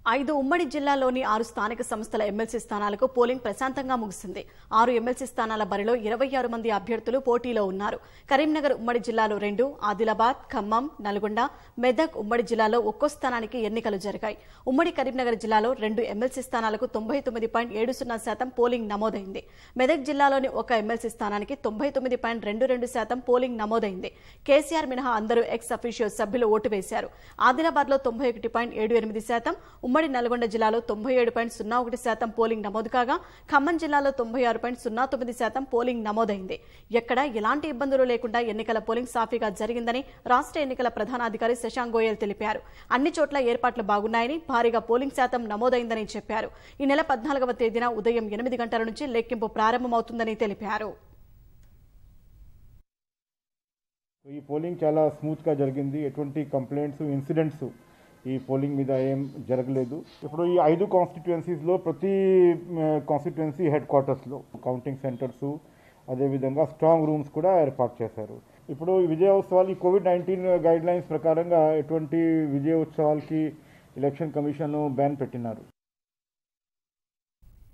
ఐదు ఉమ్మడి జిల్లాలోని ఆరు స్థానిక సంస్థల ఎమ్మెల్సీ స్థానాలకు పోలింగ్ ప్రశాంతంగా ముగిసింది ఆరు ఎమ్మెల్సీ స్థానాల బరిలో ఇరవై ఆరు మంది అభ్యర్థులు పోటీలో ఉన్నారు కరీంనగర్ ఉమ్మడి జిల్లాలో రెండు ఆదిలాబాద్ ఖమ్మం నల్గొండ మెదక్ ఉమ్మడి జిల్లాలో ఒక్కో స్థానానికి ఎన్నికలు జరిగాయి ఉమ్మడి కరీంనగర్ జిల్లాలో రెండు ఎమ్మెల్సీ స్థానాలకు తొంభై తొమ్మిది పాయింట్ ఏడు సున్నా శాతం పోలింగ్ నమోదైంది మెదక్ జిల్లాలోని ఒక ఎమ్మెల్సీ స్థానానికి తొంభై తొమ్మిది పాయింట్ రెండు రెండు శాతం పోలింగ్ నమోదైంది కేసీఆర్ మినహా అందరూ ఎక్స్ అఫీషియల్ సభ్యులు ఓటు వేశారు ఆదిలాబాద్ లో తొంభై ఒకటి పాయింట్ ఏడు ఎనిమిది శాతం ఉమ్మడి నల్గొండ జిల్లాలో తొంభై ఏడు పాయింట్ సున్నా ఒకటి శాతం పోలింగ్ నమోదు కాగా ఖమ్మం జిల్లాలో తొంభై ఆరు పాయింట్ సున్నా తొమ్మిది శాతం పోలింగ్ నమోదైంది ఎక్కడ ఎలాంటి ఇబ్బందులు లేకుండా ఎన్నికల పోలింగ్ సాఫీగా జరిగిందని రాష్ట్ర ఎన్నికల ప్రధానాధికారి శశాంక్ గోయల్ తెలిపారు అన్ని చోట్ల ఏర్పాట్లు బాగున్నాయని భారీగా పోలింగ్ శాతం నమోదైందని చెప్పారు ఈ నెల పద్నాలుగవ తేదీన ఉదయం ఎనిమిది గంటల నుంచి లెక్కింపు ప్రారంభమవుతుందని తెలిపారు సో ఈ పోలింగ్ చాలా స్మూత్గా జరిగింది ఎటువంటి కంప్లైంట్స్ ఇన్సిడెంట్స్ ఈ పోలింగ్ మీద ఏం జరగలేదు ఇప్పుడు ఈ ఐదు కాన్స్టిట్యుయెన్సీస్లో ప్రతి కాన్స్టిట్యుయెన్సీ హెడ్ క్వార్టర్స్లో కౌంటింగ్ సెంటర్స్ అదేవిధంగా స్ట్రాంగ్ రూమ్స్ కూడా ఏర్పాటు చేశారు ఇప్పుడు ఈ విజయోత్సవాలు ఈ కోవిడ్ నైన్టీన్ గైడ్ లైన్స్ ప్రకారంగా ఎటువంటి విజయోత్సవాలకి ఎలక్షన్ కమిషన్ బ్యాన్ పెట్టినారు